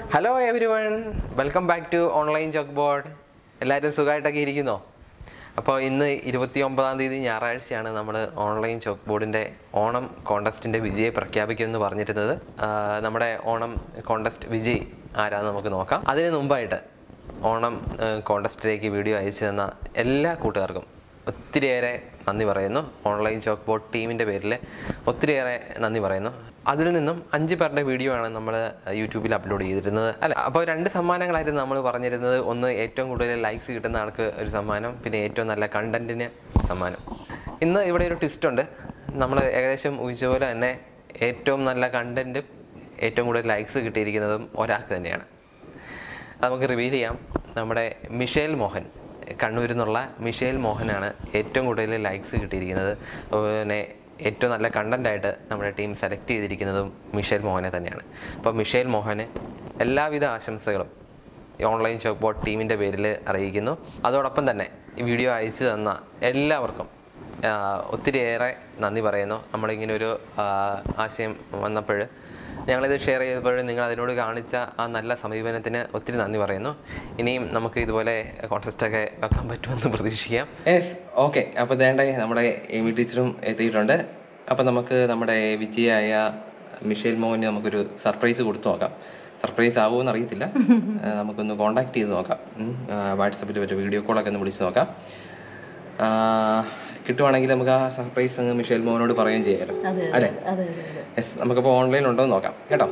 hello everyone welcome back to online chalkboard എല്ലാവരും സുഖമായിട്ടൊക്കെ ഇരിക്കുന്നോ അപ്പോൾ ഇന്ന് ഇരുപത്തി ഒമ്പതാം തീയതി ഞായറാഴ്ചയാണ് നമ്മൾ ഓൺലൈൻ ചോക്ക് ബോർഡിൻ്റെ ഓണം കോണ്ടസ്റ്റിൻ്റെ വിജയെ പ്രഖ്യാപിക്കുമെന്ന് പറഞ്ഞിരുന്നത് ആ, നമ്മുടെ ഓണം കോണ്ടസ്റ്റ് വിജയ് ആരാന്ന് നമുക്ക് നോക്കാം അതിന് മുമ്പായിട്ട് ഓണം കോണ്ടസ്റ്റിലേക്ക് വീഡിയോ അയച്ചു തന്ന എല്ലാ കൂട്ടുകാർക്കും ഒത്തിരിയേറെ നന്ദി പറയുന്നു ഓൺലൈൻ ചോക്ക് ബോർഡ് ടീമിൻ്റെ പേരിൽ ഒത്തിരിയേറെ നന്ദി പറയുന്നു അതിൽ നിന്നും അഞ്ച് പേരുടെ വീഡിയോ ആണ് നമ്മൾ യൂട്യൂബിൽ അപ്ലോഡ് ചെയ്തിരുന്നത് അല്ല അപ്പോൾ രണ്ട് സമ്മാനങ്ങളായിരുന്നു നമ്മൾ പറഞ്ഞിരുന്നത് ഒന്ന് ഏറ്റവും കൂടുതൽ ലൈക്സ് കിട്ടുന്ന ആൾക്ക് ഒരു സമ്മാനം പിന്നെ ഏറ്റവും നല്ല കണ്ടന്റിന് സമ്മാനം ഇന്ന് ഇവിടെ ഒരു ട്വിസ്റ്റ് ഉണ്ട് നമ്മൾ ഏകദേശം ഊഹിച്ച പോലെ തന്നെ ഏറ്റവും നല്ല കണ്ടന്റും ഏറ്റവും കൂടുതൽ ലൈക്സ് കിട്ടിയിരിക്കുന്നതും ഒരാൾക്ക് തന്നെയാണ് നമുക്ക് റിവീൽ ചെയ്യാം നമ്മുടെ മിഷേൽ മോഹൻ കണ്ണൂരിൽ നിന്നുള്ള മിഷേൽ മോഹനാണ് ഏറ്റവും കൂടുതൽ ലൈക്സ് കിട്ടിയിരിക്കുന്നത് അതുപോലെ തന്നെ ഏറ്റവും നല്ല കണ്ടൻ്റായിട്ട് നമ്മുടെ ടീം സെലക്ട് ചെയ്തിരിക്കുന്നതും മിഷേൽ മോഹനെ തന്നെയാണ് അപ്പോൾ മിഷേൽ മോഹന് എല്ലാവിധ ആശംസകളും ഈ ഓൺലൈൻ ചോക്ക് ബോർഡ് ടീമിൻ്റെ പേരിൽ അറിയിക്കുന്നു അതോടൊപ്പം തന്നെ ഈ വീഡിയോ അയച്ചു തന്ന എല്ലാവർക്കും ആ, ഒത്തിരിയേറെ നന്ദി പറയുന്നു നമ്മളിങ്ങനെ ഒരു ആ, ആശയം വന്നപ്പോൾ ഞങ്ങളിത് ഷെയർ ചെയ്തപ്പോൾ നിങ്ങൾ അതിനോട് കാണിച്ച ആ നല്ല സമീപനത്തിന് ഒത്തിരി നന്ദി പറയുന്നു ഇനിയും നമുക്ക് ഇതുപോലെ കോൺടെസ്റ്റൊക്കെ വെക്കാൻ പറ്റുമെന്ന് പ്രതീക്ഷിക്കാം യെസ് ഓക്കെ അപ്പോൾ വേണ്ട നമ്മുടെ എമി ടീച്ചറും എത്തിയിട്ടുണ്ട് അപ്പോൾ നമുക്ക് നമ്മുടെ വിജയായ മിഷേൽ മോഹന് നമുക്കൊരു സർപ്രൈസ് കൊടുത്തു നോക്കാം സർപ്രൈസ് ആവുമെന്ന് അറിയത്തില്ല ആ, നമുക്കൊന്ന് കോൺടാക്ട് ചെയ്ത് നോക്കാം വാട്സപ്പിൽ ഒരു വീഡിയോ കോളൊക്കെ ഒന്ന് വിളിച്ച് നോക്കാം ആ, കിട്ടുവാണെങ്കിൽ നമുക്ക് ആ സർപ്രൈസ് അങ്ങ് മിഷേൽ മോഹനോട് പറയുകയും ചെയ്യാമല്ലോ അല്ലേ യെസ് നമുക്കപ്പോൾ ഓൺലൈൻ ഉണ്ടോ എന്ന് നോക്കാം കേട്ടോ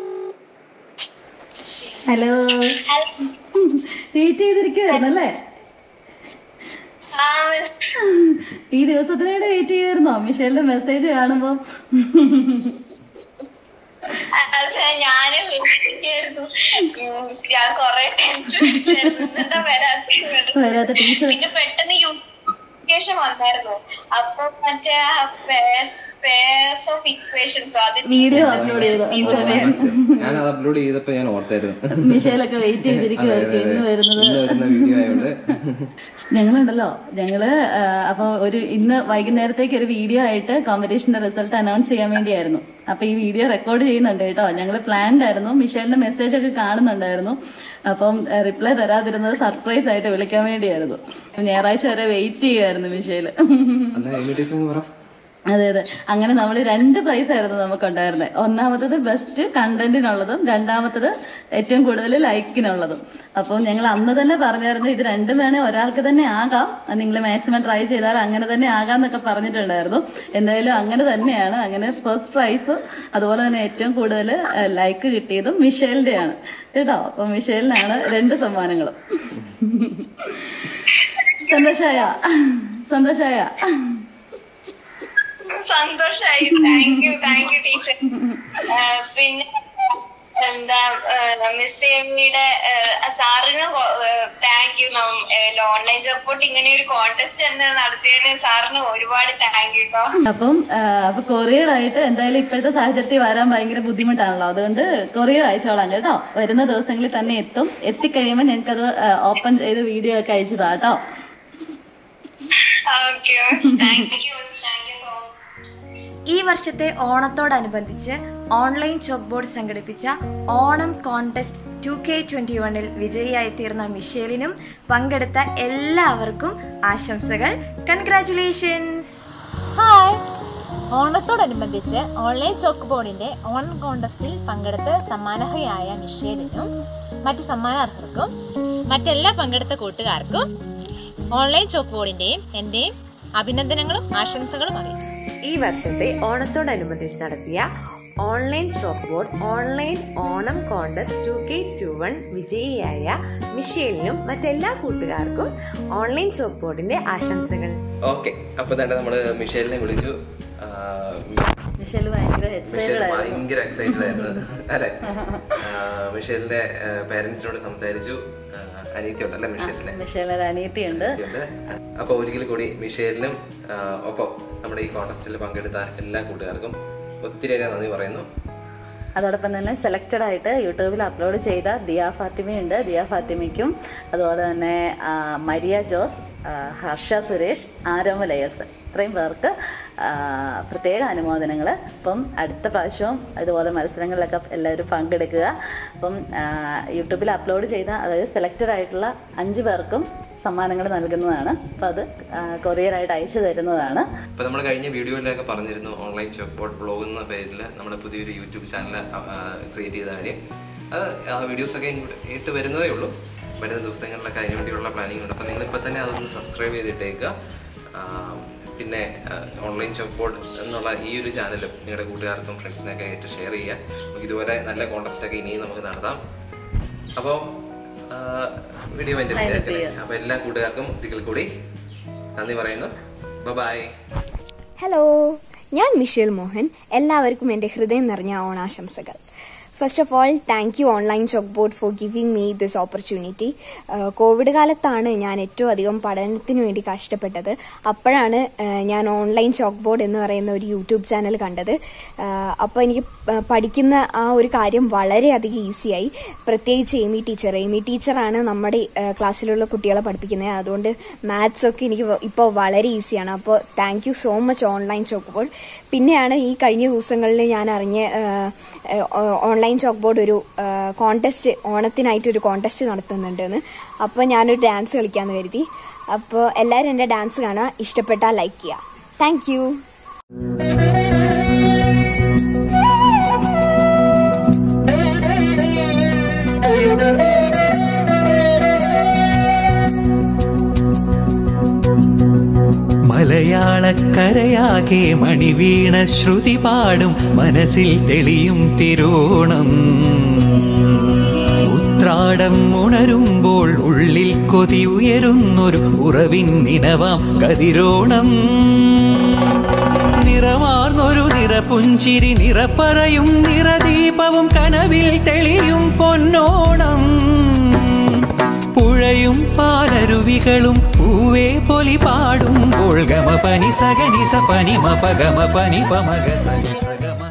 ഹലോ വെയിറ്റ് ചെയ്തിരിക്കുവായിരുന്നല്ലേ ഈ ദിവസത്തിന് വേണ്ടി വെയിറ്റ് ചെയ്യായിരുന്നോ മിഷേലിന്റെ മെസ്സേജ് കാണുമ്പോ അത് ഞാനും വിളിച്ചിട്ടായിരുന്നു ഞാൻ കൊറേ ടെൻഷൻ അടിച്ചായിരുന്നു എന്താ വരാത്ത വരാത്ത ടീച്ചർ പിന്നെ പെട്ടെന്ന് യൂണിഫിക്കേഷൻ വന്നായിരുന്നു അപ്പൊ മറ്റേ ആ പേഴ്സ് ഓഫ് ഇക്വേഷൻസോ അത് വീഡിയോ അപ്ലോഡ് ചെയ്തു ഞാൻ അത് അപ്ലോഡ് ചെയ്തപ്പോൾ ഞാൻ ഓർത്തായിരുന്നു മിഷേലൊക്കെ വെയിറ്റ് ചെയ്തിരിക്കുവായിരിക്കും ഇന്ന് വരുന്നത് ഇന്ന് വരുന്ന വീഡിയോ ആയതുകൊണ്ട് ഞങ്ങളുണ്ടല്ലോ ഞങ്ങള് ആ, അപ്പൊ ഒരു ഇന്ന് വൈകുന്നേരത്തേക്ക് ഒരു വീഡിയോ ആയിട്ട് കോമ്പറ്റീഷന്റെ റിസൾട്ട് അനൗൺസ് ചെയ്യാൻ വേണ്ടിയായിരുന്നു അപ്പൊ ഈ വീഡിയോ റെക്കോർഡ് ചെയ്യുന്നുണ്ട് കേട്ടോ ഞങ്ങള് പ്ലാൻഡ് ആയിരുന്നു മിഷേലിന്റെ മെസ്സേജ് ഒക്കെ കാണുന്നുണ്ടായിരുന്നു അപ്പം റിപ്ലൈ തരാതിരുന്നത് സർപ്രൈസ് ആയിട്ട് വിളിക്കാൻ വേണ്ടിയായിരുന്നു ഞായറാഴ്ച വരെ വെയിറ്റ് ചെയ്യുമായിരുന്നു മിഷേല് അന്ന് എമി ടീച്ചർ എന്ന് പറ അതെ അതെ അങ്ങനെ നമ്മൾ രണ്ട് പ്രൈസ് ആയിരുന്നു നമുക്കുണ്ടായിരുന്നത് ഒന്നാമത്തത് ബെസ്റ്റ് കണ്ടന്റിനുള്ളതും രണ്ടാമത്തത് ഏറ്റവും കൂടുതൽ ലൈക്കിനുള്ളതും അപ്പം ഞങ്ങൾ അന്ന് തന്നെ പറഞ്ഞായിരുന്നു ഇത് രണ്ടും വേണേ ഒരാൾക്ക് തന്നെ ആകാം നിങ്ങൾ മാക്സിമം ട്രൈ ചെയ്താൽ അങ്ങനെ തന്നെ ആകാം എന്നൊക്കെ പറഞ്ഞിട്ടുണ്ടായിരുന്നു എന്തായാലും അങ്ങനെ തന്നെയാണ് അങ്ങനെ ഫസ്റ്റ് പ്രൈസ് അതുപോലെ തന്നെ ഏറ്റവും കൂടുതൽ ലൈക്ക് കിട്ടിയതും മിഷേലിന്റെയാണ് കേട്ടോ അപ്പൊ മിഷേലിനാണ് രണ്ട് സമ്മാനങ്ങളും സന്തോഷായ സന്തോഷായ സന്തോഷായി thank you thank you teacher പിന്നെ എന്താ മിസ് എമ്മിയുടെ സാറിന് താങ്ക് യു ഓൺലൈൻ സപ്പോർട്ട് ഇങ്ങനെ ഒരു കോntest തന്നെ നടത്തിയതിന് സാറിന് ഒരുപാട് താങ്ക് യു കേട്ടോ അപ്പം ആ, അപ്പൊ കൊറിയർ ആയിട്ട് എന്തായാലും ഇപ്പോഴത്തെ സാഹചര്യത്തിൽ വരാൻ ഭയങ്കര ബുദ്ധിമുട്ടാണല്ലോ അതുകൊണ്ട് കൊറിയർ അയച്ചോളാം കേട്ടോ വരുന്ന ദിവസങ്ങളിൽ തന്നെ എത്തും എത്തിക്കഴിയുമ്പോൾ ഞങ്ങൾക്ക് അത് ഓപ്പൺ ചെയ്ത് വീഡിയോ ഒക്കെ അയച്ചതാ കേട്ടോ okay thank you thank you so much ഈ വർഷത്തെ ഓണത്തോടനുബന്ധിച്ച് ഓൺലൈൻ ചോക്ക് ബോർഡ് സംഘടിപ്പിച്ച Onam contest two K twenty വണ്ണിൽ വിജയിയായി തീർന്ന മിഷേലിനും പങ്കെടുത്ത എല്ലാവർക്കും ആശംസകൾ കൺഗ്രാറ്റുലേഷൻസ് ഹായ് ഓണത്തോടനുബന്ധിച്ച് ഓൺലൈൻ ചോക്ക് ബോർഡിന്റെ ഓണം കോണ്ടസ്റ്റിൽ പങ്കെടുത്ത് സമ്മാനഹയായ മിഷേലിനും മറ്റ് സമ്മാനാർഹർക്കും മറ്റെല്ലാ പങ്കെടുത്ത കൂട്ടുകാർക്കും ഓൺലൈൻ ചോക്ക് ബോർഡിന്റെയും എന്റെയും അഭിനന്ദനങ്ങളും ആശംസകളും അറിയിക്കും ഈ വർഷത്തെ ഓണത്തോടനുബന്ധിച്ച് നടത്തിയ online chalkboard online Onam contest two K two one വിജയിയായ മിഷേലിനും മറ്റെല്ലാ കൂട്ടുകാർക്കും ഓൺലൈൻ ചോക്ക് ബോർഡിന്റെ ആശംസകൾ ഓക്കെ അപ്പോൾ തന്നെ നമ്മൾ മിഷേലിനെ വിളിച്ചു ആ, മിഷേല് ഭയങ്കര മിഷേൽ എക്സൈറ്റഡ് ആയിരുന്നു ഭയങ്കര എക്സൈറ്റഡ് ആയിരുന്നു അല്ലെ മിഷേലിന്റെ പേരൻസിനോട് സംസാരിച്ചു ആ, അനിയത്തി ഉണ്ടല്ലേ മിഷേലിന്റെ മിഷേലിന് ഒരു അനിയത്തിയുണ്ട് ഉണ്ട് അപ്പോൾ ഒരിക്കൽ കൂടി മിഷേലിനും ആ, ഒപ്പം നമ്മുടെ ഈ കോൺടെസ്റ്റിൽ പങ്കെടുത്ത എല്ലാ കൂട്ടുകാർക്കും ഒത്തിരിയേറെ നന്ദി പറയുന്നു അതോടൊപ്പം തന്നെ സെലക്റ്റഡ് ആയിട്ട് യൂട്യൂബിൽ അപ്ലോഡ് ചെയ്ത ദിയ ഫാത്തിമയുണ്ട് ദിയ ഫാത്തിമയ്ക്കും അതുപോലെ തന്നെ ആ, മരിയ ജോസ് ആ, ഹർഷ സുരേഷ് ആരോമലയസ് ഇത്രയും പേർക്ക് ആ, പ്രത്യേക അനുമോദനങ്ങൾ അപ്പം അടുത്ത പ്രാവശ്യവും ഇതുപോലെ മത്സരങ്ങളിലൊക്കെ എല്ലാവരും പങ്കെടുക്കുക അപ്പം ആ, യൂട്യൂബിൽ അപ്ലോഡ് ചെയ്ത അതായത് സെലക്റ്റഡ് ആയിട്ടുള്ള അഞ്ച് പേർക്കും സമ്മാനങ്ങൾ നൽകുന്നതാണ് അപ്പോൾ അത് കൊറിയറായിട്ട് അയച്ചു തരുന്നതാണ് അപ്പോൾ നമ്മൾ കഴിഞ്ഞ വീഡിയോയിലൊക്കെ പറഞ്ഞിരുന്നു ഓൺലൈൻ ചോക്ക് ബോർഡ് ബ്ലോഗ് എന്ന പേരിൽ നമ്മുടെ പുതിയൊരു യൂട്യൂബ് ചാനൽ ക്രിയേറ്റ് ചെയ്ത കാര്യം അത് ആ വീഡിയോസൊക്കെ ഇങ്ങോട്ട് ഇട്ട് വരുന്നതേ ഉള്ളൂ വരുന്ന ദിവസങ്ങളിലൊക്കെ അതിന് വേണ്ടിയുള്ള പ്ലാനിങ് ഉണ്ട് അപ്പോൾ നിങ്ങളിപ്പോൾ തന്നെ അതൊന്ന് സബ്സ്ക്രൈബ് ചെയ്തിട്ടേക്കുക ആ, പിന്നെ ഓൺലൈൻ ചോക്ക് ബോർഡ് എന്നുള്ള ഈ ഒരു ചാനലും നിങ്ങളുടെ കൂട്ടുകാർക്കും ഫ്രണ്ട്സിനൊക്കെ ആയിട്ട് ഷെയർ ചെയ്യുക നമുക്ക് ഇതുപോലെ നല്ല കോൺടസ്റ്റൊക്കെ ഇനിയും നമുക്ക് നടത്താം അപ്പോൾ വീഡിയോ എൻ്റെ അപ്പോൾ എല്ലാ കൂട്ടുകാർക്കും ഒരിക്കൽ കൂടി നന്ദി പറയുന്നു ബൈ ഹലോ ഞാൻ മിഷേൽ മോഹൻ എല്ലാവർക്കും എൻ്റെ ഹൃദയം നിറഞ്ഞ ഓണാശംസകൾ first of all thank you online chalkboard for giving me this opportunity COVID കാലത്താണ് ഞാൻ ഏറ്റവും അധികം പഠനത്തിന് വേണ്ടി കഷ്ടപ്പെട്ടത് അപ്പോഴാണ് ആഹ് ഞാൻ ഓൺലൈൻ ചോക്ക് ബോർഡ് എന്ന് പറയുന്ന ഒരു യൂട്യൂബ് ചാനൽ കണ്ടത് അപ്പോൾ എനിക്ക് പ- പഠിക്കുന്ന ആ ഒരു കാര്യം വളരെയധികം ഈസിയായി പ്രത്യേകിച്ച് എമി ടീച്ചർ എമി ടീച്ചറാണ് നമ്മുടെ ആഹ് ക്ലാസ്സിലുള്ള കുട്ടികളെ പഠിപ്പിക്കുന്നത് അതുകൊണ്ട് മാത്സ് ഒക്കെ എനിക്ക് ഇപ്പോൾ വളരെ ഈസിയാണ് അപ്പോൾ thank you so much online chalkboard പിന്നെയാണ് ഈ കഴിഞ്ഞ ദിവസങ്ങളിൽ ഞാൻ അറിഞ്ഞ ആഹ്, ആഹ്, ഓൺലൈൻ ചോക്ക് ബോർഡ് ഒരു കോൺടെസ്റ്റ് ഓണത്തിനായിട്ട് ഒരു കോൺടെസ്റ്റ് നടത്തുന്നുണ്ടെന്ന് അപ്പോൾ ഞാനൊരു ഡാൻസ് കളിക്കാമെന്ന് കരുതി അപ്പോൾ എല്ലാവരും എൻ്റെ ഡാൻസ് കാണുക ഇഷ്ടപ്പെട്ടാൽ ലൈക്ക് ചെയ്യുക താങ്ക് യു മലയാളക്കരയാകെ മണിവീണ ശ്രുതി പാടും മനസ്സിൽ തെളിയും തിരോണം ഉത്രാടം ഉണരുമ്പോൾ ഉള്ളിൽ കൊതി ഉയരുന്നൊരു ഉറവിൻ നിനവാം കതിരോണം നിറമാർന്നൊരു നിറപുഞ്ചിരി നിറപ്പറയും നിറദീപവും കനവിൽ തെളിയും പൊന്നോണം പുഴയും പാലരുവികളും പൂവേ പൊലി പാടുമ്പോൾ ഗമ പനി സഗനി സ പനി മപ ഗമ പനി പമഗ സഗ സഗമ